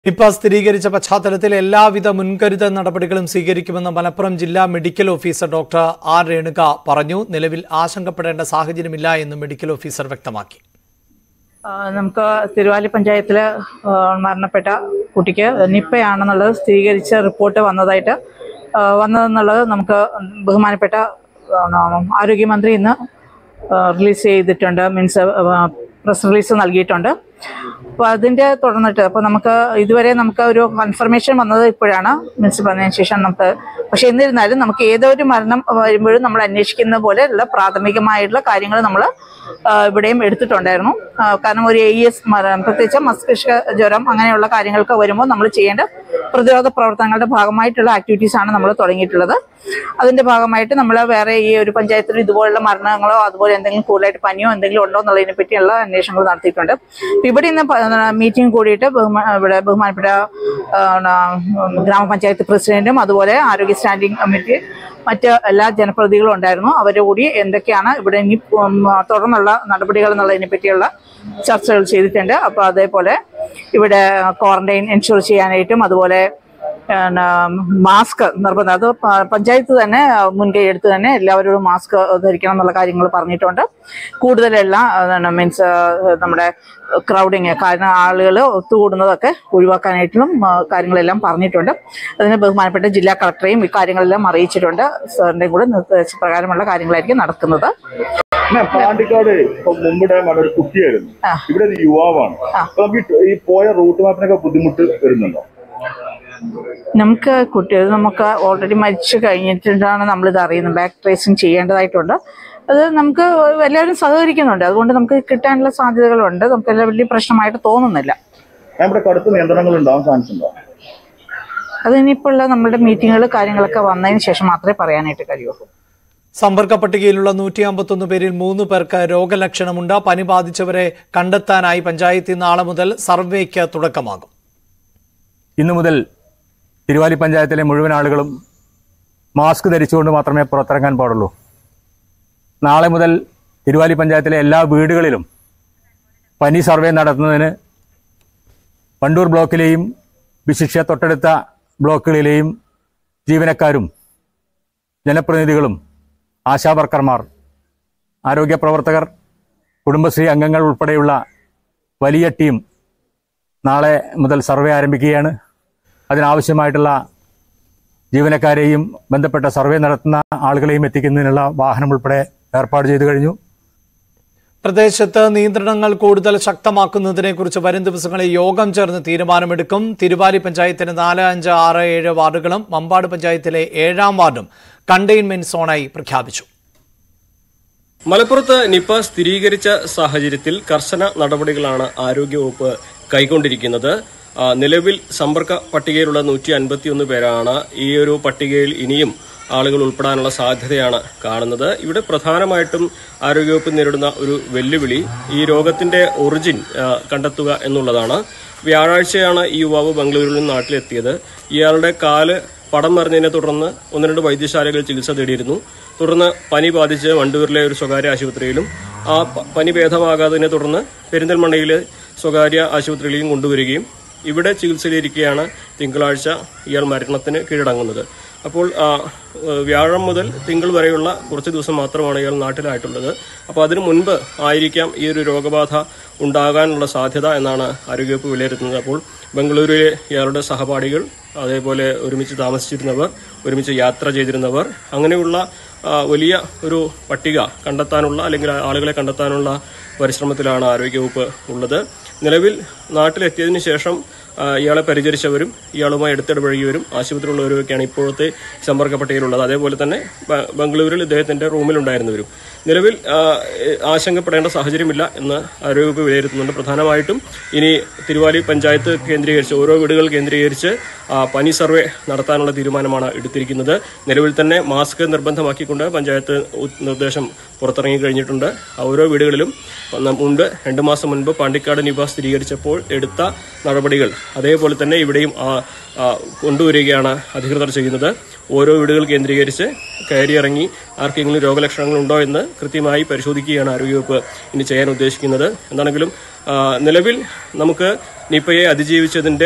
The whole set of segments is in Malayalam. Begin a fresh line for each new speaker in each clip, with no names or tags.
നിപ്പ സ്ഥിരീകരിച്ച പശ്ചാത്തലത്തിൽ എല്ലാവിധ മുൻകരുതൽ നടപടികളും സ്വീകരിക്കുമെന്ന് മലപ്പുറം ജില്ലാ medical officer doctor R Renuka പറഞ്ഞു നിലവിൽ ആശങ്കപ്പെടേണ്ട സാഹചര്യമില്ല എന്നും മെഡിക്കൽ ഓഫീസർ വ്യക്തമാക്കി
ആ, നമുക്ക് തിരുവാലി പഞ്ചായത്തിൽ മരണപ്പെട്ട കുട്ടിക്ക് നിപ്പയാണെന്നുള്ളത് സ്ഥിരീകരിച്ച റിപ്പോർട്ട് വന്നതായിട്ട് ആ, വന്നതെന്നുള്ളത് നമുക്ക് ബഹുമാനപ്പെട്ട ആ, ആരോഗ്യമന്ത്രി ഇന്ന് റിലീസ് ചെയ്തിട്ടുണ്ട് മീൻസ് പ്രസ് റിലീസ് നൽകിയിട്ടുണ്ട് അപ്പോൾ അതിൻ്റെ തുടർന്നിട്ട് അപ്പോൾ നമുക്ക് ഇതുവരെ നമുക്ക് ഒരു കൺഫർമേഷൻ വന്നത് ഇപ്പോഴാണ് മീൻസ് പറഞ്ഞതിന് ശേഷം നമുക്ക് പക്ഷെ എന്നിരുന്നാലും നമുക്ക് ഏതൊരു മരണം വരുമ്പോഴും നമ്മൾ അന്വേഷിക്കുന്ന പോലെയുള്ള പ്രാഥമികമായിട്ടുള്ള കാര്യങ്ങൾ നമ്മൾ ഇവിടെയും എടുത്തിട്ടുണ്ടായിരുന്നു ആ, കാരണം ഒരു എ എസ് പ്രത്യേകിച്ച് മസ്തിഷ്ക ജ്വരം അങ്ങനെയുള്ള കാര്യങ്ങൾക്ക് വരുമ്പോൾ നമ്മൾ ചെയ്യേണ്ട പ്രതിരോധ പ്രവർത്തനങ്ങളുടെ ഭാഗമായിട്ടുള്ള ആക്ടിവിറ്റീസ് ആണ് നമ്മൾ തുടങ്ങിയിട്ടുള്ളത് അതിന്റെ ഭാഗമായിട്ട് നമ്മൾ വേറെ ഈ ഒരു പഞ്ചായത്തിൽ ഇതുപോലുള്ള മരണങ്ങളോ അതുപോലെ എന്തെങ്കിലും കൂടുതലായിട്ട് പനിയോ എന്തെങ്കിലും ഉണ്ടോ എന്നുള്ളതിനെ പറ്റിയുള്ള അന്വേഷണങ്ങൾ നടത്തിയിട്ടുണ്ട് ഇപ്പൊ ഇവിടെ ഇന്ന് മീറ്റിംഗ് കൂടിയിട്ട് ബഹുമാ- ഇവിടെ ബഹുമാനപ്പെട്ട ആ, ന- ഗ്രാമപഞ്ചായത്ത് പ്രസിഡന്റും അതുപോലെ ആരോഗ്യ സ്റ്റാൻഡിംഗ് കമ്മിറ്റി മറ്റ് എല്ലാ ജനപ്രതിനിധികളും ഉണ്ടായിരുന്നു അവരുടെ കൂടി എന്തൊക്കെയാണ് ഇവിടെ ഇനി ഉം, തുടർന്നുള്ള നടപടികൾ എന്നുള്ളതിനെ പറ്റിയുള്ള ചർച്ചകൾ ചെയ്തിട്ടുണ്ട് അപ്പോൾ അതേപോലെ ഇവിടെ ക്വാറന്റൈൻ എൻഷുർ ചെയ്യാനായിട്ടും അതുപോലെ പിന്നെ മാസ്ക് നിർബന്ധം അത് പ- പഞ്ചായത്ത് തന്നെ മുൻകൈ എടുത്ത് തന്നെ എല്ലാവരോടും മാസ്ക് ധരിക്കണം എന്നുള്ള കാര്യങ്ങൾ പറഞ്ഞിട്ടുണ്ട് കൂടുതലെല്ലാം മീൻസ് നമ്മുടെ ക്രൗഡിങ് കാരണം ആളുകൾ ഒത്തുകൂടുന്നതൊക്കെ ഒഴിവാക്കാനായിട്ടും ആ, കാര്യങ്ങളെല്ലാം പറഞ്ഞിട്ടുണ്ട് അതിന് ബഹുമാനപ്പെട്ട ജില്ലാ കളക്ടറെയും ഇക്കാര്യങ്ങളെല്ലാം അറിയിച്ചിട്ടുണ്ട് സാറിൻ്റെയും കൂടെ നിർദ്ദേശപ്രകാരമുള്ള കാര്യങ്ങളായിരിക്കും നടക്കുന്നത്
പിന്നെ പാണ്ടിക്കാട് ഇപ്പൊ മുമ്പിടെ ഒരു കുട്ടിയായിരുന്നു
ആ.
ഇവിടെ ഒരു യുവാവാണ് അപ്പൊ നമുക്ക് ഈ- ഈ പോയ റൂട്ട് മാപ്പിനൊക്കെ ബുദ്ധിമുട്ട് വരുന്നുണ്ടോ
നമുക്ക് കുട്ടികൾ നമുക്ക് ഓൾറെഡി മരിച്ചു കഴിഞ്ഞിട്ടാണ് നമ്മളിത് അറിയുന്നത് ബാക്ക് ട്രേസിങ് ചെയ്യേണ്ടതായിട്ടുണ്ട് അത് നമുക്ക് എല്ലാവരും സഹകരിക്കുന്നുണ്ട് അതുകൊണ്ട് നമുക്ക് കിട്ടാനുള്ള സാധ്യതകളുണ്ട് നമുക്ക് വലിയ പ്രശ്നമായിട്ട് തോന്നുന്നില്ല
നമ്മുടെ കടുത്ത നിയന്ത്രണങ്ങൾ ഉണ്ടാവാൻ ചാൻസ് ഉണ്ടോ
അത് ഇനിയിപ്പോൾ ഉള്ള നമ്മുടെ മീറ്റിങ്ങുകൾ കാര്യങ്ങളൊക്കെ വന്നതിന് ശേഷം മാത്രമേ പറയാനായിട്ട് കഴിയുള്ളൂ
സമ്പർക്ക പട്ടികയിലുള്ള നൂറ്റി അമ്പത്തൊന്ന് പേരിൽ മൂന്ന് പേർക്ക് രോഗലക്ഷണമുണ്ട് പനി ബാധിച്ചവരെ കണ്ടെത്താനായി പഞ്ചായത്തിൽ നാളെ മുതൽ സർവേക്ക് തുടക്കമാകും
ഇന്നു മുതൽ തിരുവാലി പഞ്ചായത്തിലെ മുഴുവൻ ആളുകളും മാസ്ക് ധരിച്ചുകൊണ്ട് മാത്രമേ പുറത്തിറങ്ങാൻ പാടുള്ളൂ നാളെ മുതൽ തിരുവാലി പഞ്ചായത്തിലെ എല്ലാ വീടുകളിലും പനി സർവേ നടത്തുന്നതിന് വണ്ടൂർ ബ്ലോക്കിലെയും വിശിഷ്യ തൊട്ടടുത്ത ബ്ലോക്കുകളിലെയും ജീവനക്കാരും ജനപ്രതിനിധികളും ആശാവർക്കർമാർ ആരോഗ്യ പ്രവർത്തകർ കുടുംബശ്രീ അംഗങ്ങൾ ഉൾപ്പെടെയുള്ള വലിയ ടീം നാളെ മുതൽ സർവേ ആരംഭിക്കുകയാണ് അതിനാവശ്യമായിട്ടുള്ള ജീവനക്കാരെയും ബന്ധപ്പെട്ട സർവേ നടത്തുന്ന ആളുകളെയും എത്തിക്കുന്നതിനുള്ള വാഹനം ഉൾപ്പെടെ ഏർപ്പാട് ചെയ്തു കഴിഞ്ഞു
പ്രദേശത്ത് നിയന്ത്രണങ്ങൾ കൂടുതൽ ശക്തമാക്കുന്നതിനെക്കുറിച്ച് വരും ദിവസങ്ങളിൽ യോഗം ചേർന്ന് തീരുമാനമെടുക്കും തിരുവാലി പഞ്ചായത്തിന് നാല് അഞ്ച് ആറ് ഏഴ് വാർഡുകളും മമ്പാട് പഞ്ചായത്തിലെ ഏഴാം വാർഡും കണ്ടെയ്ൻമെന്റ് സോണായി പ്രഖ്യാപിച്ചു
മലപ്പുറത്ത് നിപ സ്ഥിരീകരിച്ച സാഹചര്യത്തിൽ കർശന നടപടികളാണ് ആരോഗ്യവകുപ്പ് കൈക്കൊണ്ടിരിക്കുന്നത് ആ, നിലവിൽ സമ്പർക്ക പട്ടികയിലുള്ള നൂറ്റി അൻപത്തിയൊന്ന് പേരാണ് ഈ ഒരു പട്ടികയിൽ ഇനിയും ആളുകൾ ഉൾപ്പെടാനുള്ള സാധ്യതയാണ് കാണുന്നത് ഇവിടെ പ്രധാനമായിട്ടും ആരോഗ്യവകുപ്പ് നേരിടുന്ന ഒരു വെല്ലുവിളി ഈ രോഗത്തിന്റെ ഒറിജിൻ ആ, കണ്ടെത്തുക എന്നുള്ളതാണ് വ്യാഴാഴ്ചയാണ് ഈ യുവാവ് ബംഗളൂരുവിൽ നിന്ന് നാട്ടിലെത്തിയത് ഇയാളുടെ കാല് പടം മറിഞ്ഞതിനെ തുടർന്ന് ഒന്ന് രണ്ട് വൈദ്യശാലകൾ ചികിത്സ തേടിയിരുന്നു തുടർന്ന് പനി ബാധിച്ച് വണ്ടൂരിലെ ഒരു സ്വകാര്യ ആശുപത്രിയിലും ആ പ- പനി ഭേദമാകാത്തതിനെ തുടർന്ന് പെരിന്തൽമണ്ണയിലെ സ്വകാര്യ ആശുപത്രിയിലേക്കും കൊണ്ടുവരികയും ഇവിടെ ചികിത്സയിലിരിക്കെയാണ് തിങ്കളാഴ്ച ഇയാൾ മരണത്തിന് കീഴടങ്ങുന്നത് അപ്പോൾ ആ, ഏഹ്, വ്യാഴം മുതൽ തിങ്കൾ വരെയുള്ള കുറച്ച് ദിവസം മാത്രമാണ് ഇയാൾ നാട്ടിലായിട്ടുള്ളത് അപ്പോൾ അതിനു മുൻപ് ആയിരിക്കാം ഈ ഒരു രോഗബാധ ഉണ്ടാകാനുള്ള സാധ്യത എന്നാണ് ആരോഗ്യവകുപ്പ് വിലയിരുത്തുന്നത് അപ്പോൾ ബംഗളൂരുവിലെ ഇയാളുടെ സഹപാഠികൾ അതേപോലെ ഒരുമിച്ച് താമസിച്ചിരുന്നവർ ഒരുമിച്ച് യാത്ര ചെയ്തിരുന്നവർ അങ്ങനെയുള്ള ആ, വലിയ ഒരു പട്ടിക കണ്ടെത്താനുള്ള അല്ലെങ്കിൽ ആളുകളെ കണ്ടെത്താനുള്ള പരിശ്രമത്തിലാണ് ആരോഗ്യവകുപ്പ് ഉള്ളത് നിലവിൽ നാട്ടിലെത്തിയതിനു ശേഷം ആ, ഇയാളെ പരിചരിച്ചവരും ഇയാളുമായി അടുത്തിടപഴകിയവരും ആശുപത്രിയിലുള്ളവരൊക്കെയാണ് ഇപ്പോഴത്തെ സമ്പർക്ക പട്ടികയിലുള്ളത് അതേപോലെ തന്നെ ബ- ബംഗളൂരുവിൽ ഇദ്ദേഹത്തിന്റെ റൂമിലുണ്ടായിരുന്നവരും നിലവിൽ ആ, ഏ, ആശങ്കപ്പെടേണ്ട സാഹചര്യമില്ല എന്ന് ആരോഗ്യവകുപ്പ് വിലയിരുത്തുന്നുണ്ട് പ്രധാനമായിട്ടും ഇനി തിരുവാലി പഞ്ചായത്ത് കേന്ദ്രീകരിച്ച് ഓരോ വീടുകൾ കേന്ദ്രീകരിച്ച് ആ, പനി സർവേ നടത്താനുള്ള തീരുമാനമാണ് എടുത്തിരിക്കുന്നത് നിലവിൽ തന്നെ മാസ്ക് നിർബന്ധമാക്കിക്കൊണ്ട് പഞ്ചായത്ത് ഉ- നിർദ്ദേശം പുറത്തിറങ്ങി കഴിഞ്ഞിട്ടുണ്ട് ആ ഓരോ വീടുകളിലും ന- മുൻപ് രണ്ട് മാസം മുൻപ് പാണ്ടിക്കാട് നിപ സ്ഥിരീകരിച്ചപ്പോൾ എടുത്ത നടപടികൾ അതേപോലെ തന്നെ ഇവിടെയും ആ, ആ, കൊണ്ടുവരികയാണ് അധികൃതർ ചെയ്യുന്നത് ഓരോ വീടുകൾ കേന്ദ്രീകരിച്ച് കയറിയിറങ്ങി ആർക്കെങ്കിലും രോഗലക്ഷണങ്ങൾ ഉണ്ടോ എന്ന് കൃത്യമായി പരിശോധിക്കുകയാണ് ആരോഗ്യവകുപ്പ് ഇനി ചെയ്യാൻ ഉദ്ദേശിക്കുന്നത് എന്താണെങ്കിലും ആ, നിലവിൽ നമുക്ക് നിപ്പയെ അതിജീവിച്ചതിന്റെ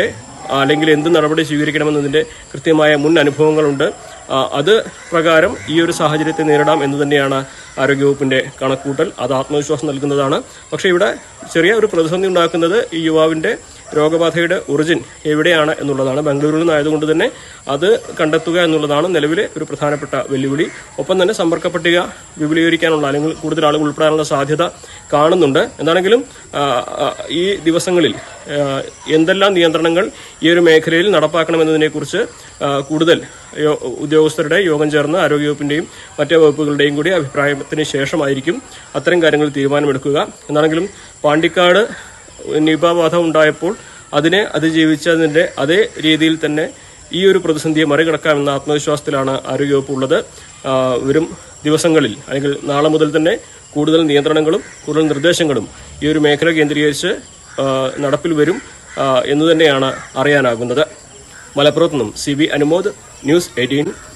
അല്ലെങ്കിൽ എന്ത് നടപടി സ്വീകരിക്കണമെന്നതിന്റെ കൃത്യമായ മുൻ അനുഭവങ്ങളുണ്ട് ആ, അത് പ്രകാരം ഈ ഒരു സാഹചര്യത്തെ നേരിടാം എന്ന് തന്നെയാണ് ആരോഗ്യവകുപ്പിന്റെ കണക്കൂട്ടൽ അത് ആത്മവിശ്വാസം നൽകുന്നതാണ് പക്ഷേ ഇവിടെ ചെറിയ ഒരു പ്രതിസന്ധി ഉണ്ടാക്കുന്നത് ഈ യുവാവിന്റെ രോഗബാധയുടെ ഒറിജിൻ എവിടെയാണ് എന്നുള്ളതാണ് ബാംഗ്ലൂരിൽ നിന്നായതുകൊണ്ട് തന്നെ അത് കണ്ടെത്തുക എന്നുള്ളതാണ് നിലവിലെ ഒരു പ്രധാനപ്പെട്ട വെല്ലുവിളി ഒപ്പം തന്നെ സമ്പർക്ക പട്ടിക വിപുലീകരിക്കാനുള്ള അല്ലെങ്കിൽ കൂടുതൽ ആളുകൾ ഉൾപ്പെടാനുള്ള സാധ്യത കാണുന്നുണ്ട് എന്താണെങ്കിലും ആ, ആ, ഈ ദിവസങ്ങളിൽ ആ, എന്തെല്ലാം നിയന്ത്രണങ്ങൾ ഈ ഒരു മേഖലയിൽ നടപ്പാക്കണമെന്നതിനെക്കുറിച്ച് ആ, കൂടുതൽ യോ- ഉദ്യോഗസ്ഥരുടെ യോഗം ചേർന്ന് ആരോഗ്യവകുപ്പിന്റെയും മറ്റ് വകുപ്പുകളുടെയും കൂടി അഭിപ്രായത്തിന് ശേഷമായിരിക്കും അത്തരം കാര്യങ്ങൾ തീരുമാനമെടുക്കുക എന്താണെങ്കിലും പാണ്ടിക്കാട് നിപ ബാധ ഉണ്ടായപ്പോൾ അതിനെ അതിജീവിച്ചതിന്റെ അതേ രീതിയിൽ തന്നെ ഈ ഒരു പ്രതിസന്ധിയെ മറികടക്കാമെന്ന ആത്മവിശ്വാസത്തിലാണ് ആരോഗ്യവകുപ്പ് ഉള്ളത് ആ, വരും ദിവസങ്ങളിൽ അല്ലെങ്കിൽ നാളെ മുതൽ തന്നെ കൂടുതൽ നിയന്ത്രണങ്ങളും കൂടുതൽ നിർദ്ദേശങ്ങളും ഈ ഒരു മേഖല കേന്ദ്രീകരിച്ച് ആ, നടപ്പിൽ വരും ആ, എന്ന് തന്നെയാണ് അറിയാനാകുന്നത് മലപ്പുറത്ത് നിന്നും C B Anumod news eighteen